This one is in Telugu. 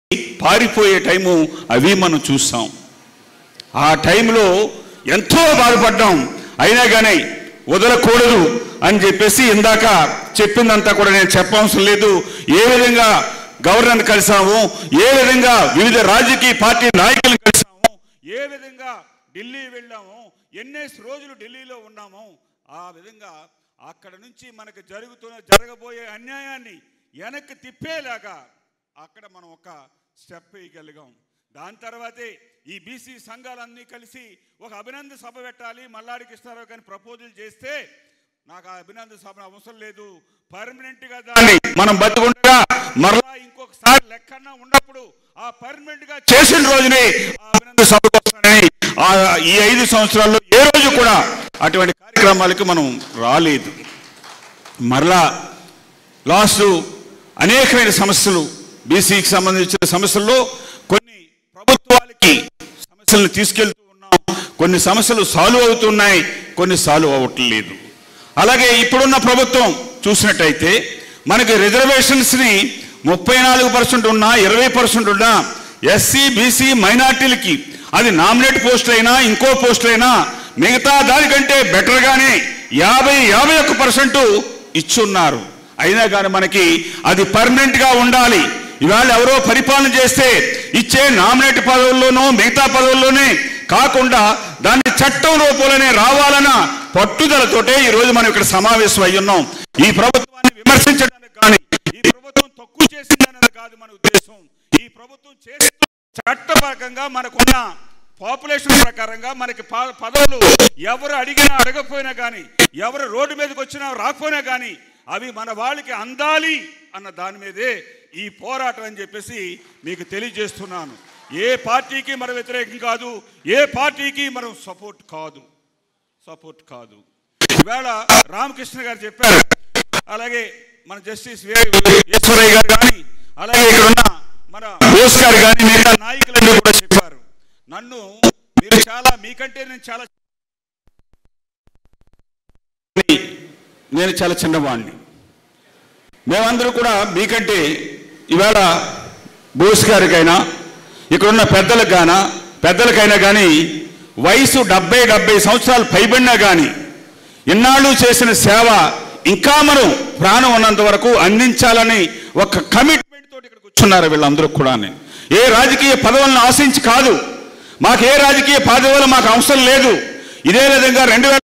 పారిపోయే టైము అవి మనం చూస్తాం ఆ టైంలో ఎంతో బాధపడ్డాం అయినా కానీ వదలకూడదు అని చెప్పేసి ఇందాక చెప్పిందంతా కూడా నేను చెప్పవసరం లేదు ఏ విధంగా గవర్నర్ కలిసాము ఏ విధంగా వివిధ రాజకీయ పార్టీ నాయకులను కలిసాము ఏ విధంగా ఢిల్లీ వెళ్ళాము ఎన్నేసి రోజులు ఢిల్లీలో ఉన్నాము ఆ విధంగా అక్కడ నుంచి మనకు జరుగుతున్న జరగబోయే అన్యాయాన్ని వెనక్కి తిప్పేలాగా అక్కడ మనం ఒక స్టెప్ వేయగలిగాం దాని తర్వాతే ఈ బీసీ సంఘాలన్నీ కలిసి ఒక అభినంద సభ పెట్టాలి మల్లాడి కృష్ణారావు గారిని ప్రపోజల్ చేస్తే నాకు ఆ అభినంద సభ అవసరం లేదు పర్మనెంట్ గా దాన్ని మనం బతుకుండగా మరలా ఇంకొకసారి లెక్కన ఉన్నప్పుడు ఆ పర్మనెంట్ గా చేసిన రోజునే ఆ అభినంద సభకు వస్తానని ఆ ఈ ఐదు సంవత్సరాల్లో ఏ రోజు కూడా అటువంటి కార్యక్రమాలకు మనం రాలేదు మరలా లాస్ట్ అనేకమైన సమస్యలు బీసీకి సంబంధించిన సమస్యల్లో కొన్ని ప్రభుత్వాలకి సమస్యలను తీసుకెళ్తూ ఉన్నాం కొన్ని సమస్యలు సాల్వ్ అవుతున్నాయి కొన్ని సాల్వ్ అవ్వట్లేదు అలాగే ఇప్పుడున్న ప్రభుత్వం చూసినట్టయితే మనకి రిజర్వేషన్స్ని ముప్పై నాలుగు పర్సెంట్ ఉన్నా ఇరవై పర్సెంట్ ఉన్నా ఎస్సీ బీసీ మైనార్టీలకి అది నామినేట్ పోస్టులు అయినా ఇంకో పోస్టులు అయినా మిగతా దానికంటే బెటర్గానే యాభై యాభై ఒక్క పర్సెంట్ ఇచ్చున్నారు అయినా కానీ మనకి అది పర్మనెంట్ గా ఉండాలి ఇవాళ ఎవరో పరిపాలన చేస్తే ఇచ్చే నామినేట్ పదవుల్లోనూ మిగతా పదవుల్లోనే కాకుండా దాన్ని చట్టం రూపంలోనే రావాలన్న పట్టుదలతోటే ఈ రోజు మనం ఇక్కడ సమావేశం అయి ఉన్నాం ఈ ప్రభుత్వాన్ని విమర్శించడానికి కానీ ఈ ప్రభుత్వం తక్కువ చేసిందన్నది కాదు మన ఉద్దేశం ఈ ప్రభుత్వం చేస్తూ చట్టపరంగా మనకున్న పాపులేషన్ ప్రకారంగా మనకి ప- పదవులు ఎవరు అడిగినా అడగకపోయినా కానీ ఎవరు రోడ్డు మీదకి వచ్చినా రాకపోయినా కానీ అవి మన వాళ్ళకి అందాలి అన్న దాని మీదే ఈ పోరాటం అని చెప్పేసి మీకు తెలియజేస్తున్నాను ఏ పార్టీకి మనం వ్యతిరేకం కాదు ఏ పార్టీకి మనం సపోర్ట్ కాదు సపోర్ట్ కాదు ఈవేళ రామకృష్ణ గారు చెప్పారు అలాగే మన జస్టిస్ వే- ఈశ్వరయ్య గారు కానీ అలాగే ఇక్కడ ఉన్న మన బోస్ గారు కానీ మిగతా నాయకులన్నీ కూడా చెప్పారు నన్ను మీరు చాలా మీకంటే నేను చాలా నేను చాలా చిన్నవాడిని మేమందరూ కూడా మీకంటే ఇవాళ బోస్ గారికైనా ఇక్కడున్న పెద్దలకు గానా పెద్దలకైనా కానీ వయసు డెబ్బై డెబ్బై సంవత్సరాలు పైబడినా కానీ ఇన్నాళ్ళు చేసిన సేవ ఇంకా మనం ప్రాణం ఉన్నంత వరకు అందించాలని ఒక కమిట్మెంట్ తోటి ఇక్కడ కూర్చున్నారు వీళ్ళందరూ కూడా ఏ రాజకీయ పదవులను ఆశించి కాదు మాకు ఏ రాజకీయ పదవులు మాకు అవసరం లేదు ఇదే విధంగా రెండు వేల